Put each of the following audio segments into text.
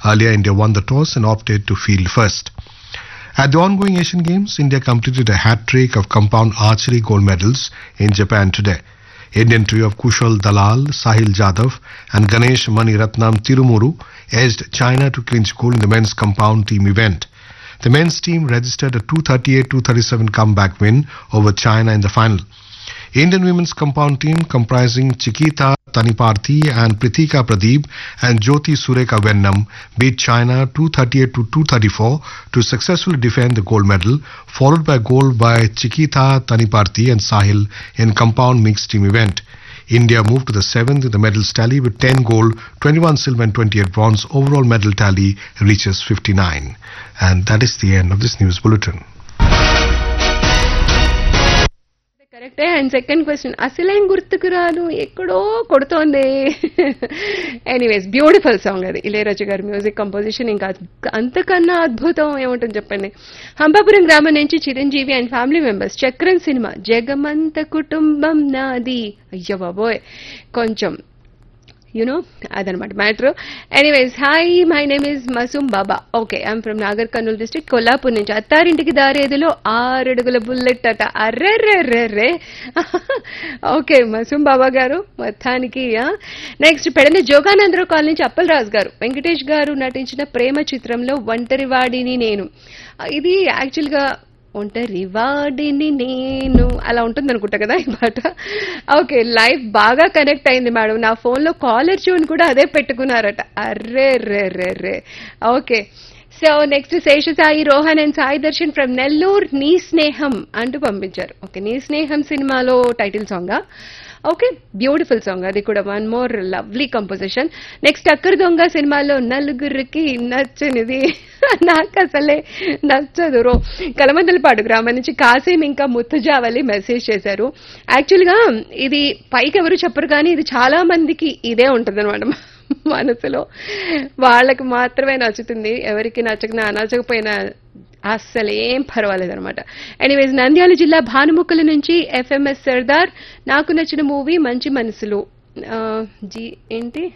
Earlier, India won the toss and opted to field first. At the ongoing Asian Games, India completed a hat trick of compound archery gold medals in Japan today. Indian trio of Kushal Dalal, Sahil Jadhav, and Ganesh Maniratnam Tirumuru edged China to clinch gold in the men's compound team event. The men's team registered a 238-237 comeback win over China in the final. Indian women's compound team comprising Chiquita Taniparthi and Prithika Pradeep and Jyoti Sureka Vennam beat China 238 to 234 to successfully defend the gold medal, followed by gold by Chiquita Taniparthi and Sahil in compound mixed team event. India moved to the seventh in the medals tally with 10 gold, 21 silver and 28 bronze. Overall medal tally reaches 59. And that is the end of this news bulletin. కరెక్టే and second question అసలేం గుర్తుకు రాదు ఎక్కడో కొడుతోంది anyways beautiful song అది ఇళయరాజు గారి music composition ఇంకా అంతకన్నా అద్భుతం ఏముంటుంది చెప్పండి హంపాపురం గ్రామం నుంచి Chiranjeevi and family members Chakram సినిమా జగమంత కుటుంబం నాది అయ్యో బాబోయ్ కొంచెం యునో అదనమాట matter anyways hi my name is Masoom Baba okay I'm from Nagar Kurnool district Kollapur నుంచి అత్తారింటికి దారేదిలో ఆరడుగుల బుల్లెట్ అట అర్రెర్రెర్రెర్రే ఓకే మసూమ్ బాబా గారు మొత్తానికి నెక్స్ట్ పెడన జోగానందరావు కాలనీ నుంచి అప్పలరాజు గారు వెంకటేష్ గారు నటించిన ప్రేమ చిత్రంలో ఒంటరివాడిని నేను ఇది యాక్చువల్గా ఒంటరి వాడిని నేను అలా ఉంటుంది అనుకుంటా కదా ఈ పాట ఓకే లైఫ్ బాగా కనెక్ట్ అయింది మేడం నా ఫోన్లో కాలర్ ట్యూన్ కూడా అదే పెట్టుకున్నారట అర్రే రే రే రే okay so next Seshasai Rohan and Sai Darshan from Nellore నీ స్నేహం అంటూ పంపించారు ఓకే నీ స్నేహం సినిమాలో టైటిల్ సాంగా ఓకే బ్యూటిఫుల్ సాంగ్ అది కూడా one more lovely composition next అక్కర్ దొంగ సినిమాలో నలుగురికి నచ్చనిది నాకు అసలే నచ్చదు రో కలమందలపాడు గ్రామం నుంచి కాసేం ఇంకా ముత్తుజావలి మెసేజ్ చేశారు యాక్చువల్గా ఇది పైకి ఎవరు చెప్పరు కానీ ఇది చాలా మందికి ఇదే ఉంటుంది మనసులో వాళ్ళకి మాత్రమే నచ్చుతుంది ఎవరికి నచ్చకనా నచ్చకపోయినా అస్సలు ఏం పర్వాలేదు అనమాట ఎనీవేస్ నంద్యాల జిల్లా భానుముక్కల నుంచి ఎఫ్ఎంఎస్ సర్దార్ నాకు నచ్చిన మూవీ మంచి మనసులు జీ ఏంటి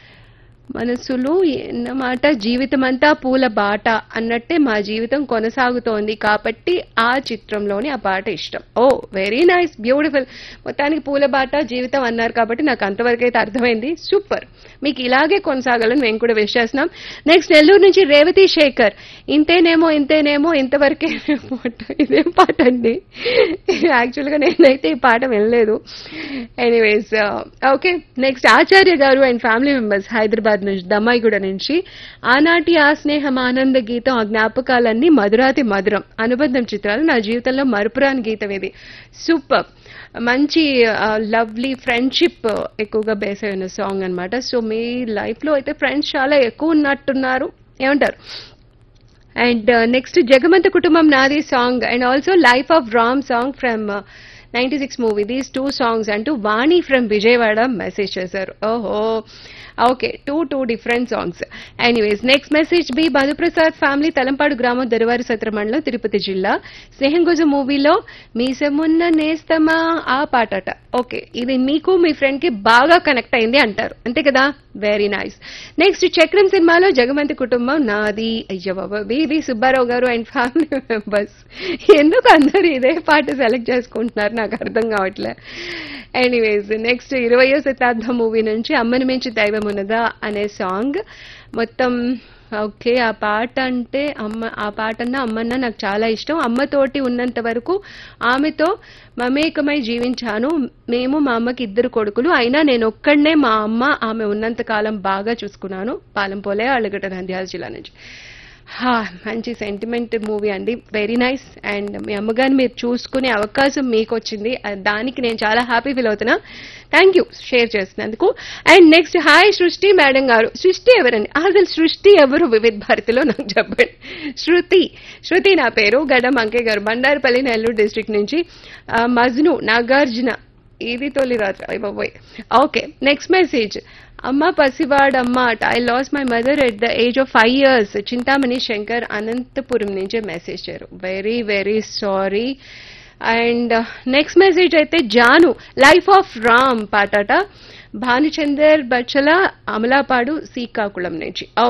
మనసులు ఎన్నమాట జీవితం అంతా పూల బాట అన్నట్టే మా జీవితం కొనసాగుతోంది కాబట్టి ఆ చిత్రంలోని ఆ పాట ఇష్టం ఓ వెరీ నైస్ బ్యూటిఫుల్ మొత్తానికి పూల బాట జీవితం అన్నారు కాబట్టి నాకు అంతవరకు అయితే అర్థమైంది సూపర్ మీకు ఇలాగే కొనసాగాలని మేము కూడా విష్ చేస్తున్నాం నెక్స్ట్ నెల్లూరు నుంచి రేవతి శేఖర్ ఇంతేనేమో ఇంతేనేమో ఇంతవరకే పాట ఇదేం పాట అండి యాక్చువల్గా నేనైతే ఈ పాట వినలేదు ఎనీవేస్ ఓకే నెక్స్ట్ ఆచార్య గారు అండ్ ఫ్యామిలీ మెంబర్స్ హైదరాబాద్ నుంచి దమ్మాయిగూడ నుంచి ఆనాటి ఆ స్నేహం ఆనంద గీతం ఆ జ్ఞాపకాలన్నీ మధురాతి మధురం అనుబంధం చిత్రాలు నా జీవితంలో మరుపురాని గీతం ఇది సూపర్ మంచి లవ్లీ ఫ్రెండ్షిప్ ఎక్కువగా బేస్ అయిన సాంగ్ అనమాట సో మీ లైఫ్లో అయితే ఫ్రెండ్స్ చాలా ఎక్కువ ఉన్నట్టున్నారు ఏమంటారు అండ్ నెక్స్ట్ జగమంత కుటుంబం నాది song and also life of Ram song from ninety six movie these two songs అంటూ వాణి ఫ్రమ్ విజయవాడ మెసేజ్ చేశారు ఓహో okay two two different songs anyways next message B Madhuprasad family Talampadu గ్రామం దొరవారి సత్ర మండలం తిరుపతి జిల్లా స్నేహంగుజ మూవీలో మీసమున్న నేస్తమా ఆ పాటట ఓకే ఇది మీకు మీ ఫ్రెండ్ కి బాగా కనెక్ట్ అయింది అంటారు అంతే కదా వెరీ నైస్ నెక్స్ట్ చక్రం సినిమాలో జగమంతి కుటుంబం నాది అయ్య బాబా బివి సుబ్బారావు గారు అండ్ ఫ్యామిలీ మెంబర్స్ ఎందుకు అందరు ఇదే పాట సెలెక్ట్ చేసుకుంటున్నారు నాకు అర్థం కావట్లే ఎనీవేస్ నెక్స్ట్ ఇరవయో శతాబ్దం మూవీ నుంచి అమ్మని మించి దైవం ఉన్నదా అనే సాంగ్ మొత్తం ఓకే ఆ పాట అంటే అమ్మ ఆ పాట అన్న అమ్మన్న నాకు చాలా ఇష్టం అమ్మతోటి ఉన్నంత వరకు ఆమెతో మమేకమై జీవించాను మేము మా అమ్మకి ఇద్దరు కొడుకులు అయినా నేను ఒక్కడనే మా అమ్మ ఆమె ఉన్నంత కాలం బాగా చూసుకున్నాను పాలంపోలే అళ్ళగడ్డ నంద్యాల జిల్లా నుంచి హా, మంచి సెంటిమెంట్ మూవీ అండి వెరీ నైస్ అండ్ మీ అమ్మగారిని మీరు చూసుకునే అవకాశం మీకు వచ్చింది ఆ, దానికి నేను చాలా హ్యాపీ ఫీల్ అవుతున్నా థ్యాంక్ యూ షేర్ చేసినందుకు and next hi Srishti madam గారు సృష్టి ఎవరండి అసలు సృష్టి ఎవరు వివిధ భారతిలో నాకు చెప్పండి శృతి శృతి నా పేరు గడ్డం అంకే గారు బండారుపల్లి నెల్లూరు డిస్ట్రిక్ట్ నుంచి ఆ, మజ్ను నాగార్జున ఇది తొలి రాత్రి అయ్య బాబోయ్ ఓకే నెక్స్ట్ మెసేజ్ అమ్మ పసివాడమ్మ at I lost my mother at the age of five years Chintamani Shankar Anantapur నుంచే మెసేజ్ చేశారు very very sorry and next message అయితే జాను లైఫ్ ఆఫ్ రామ్ పాటట భానుచందర్ బచ్చల అమలాపాడు శ్రీకాకుళం నుంచి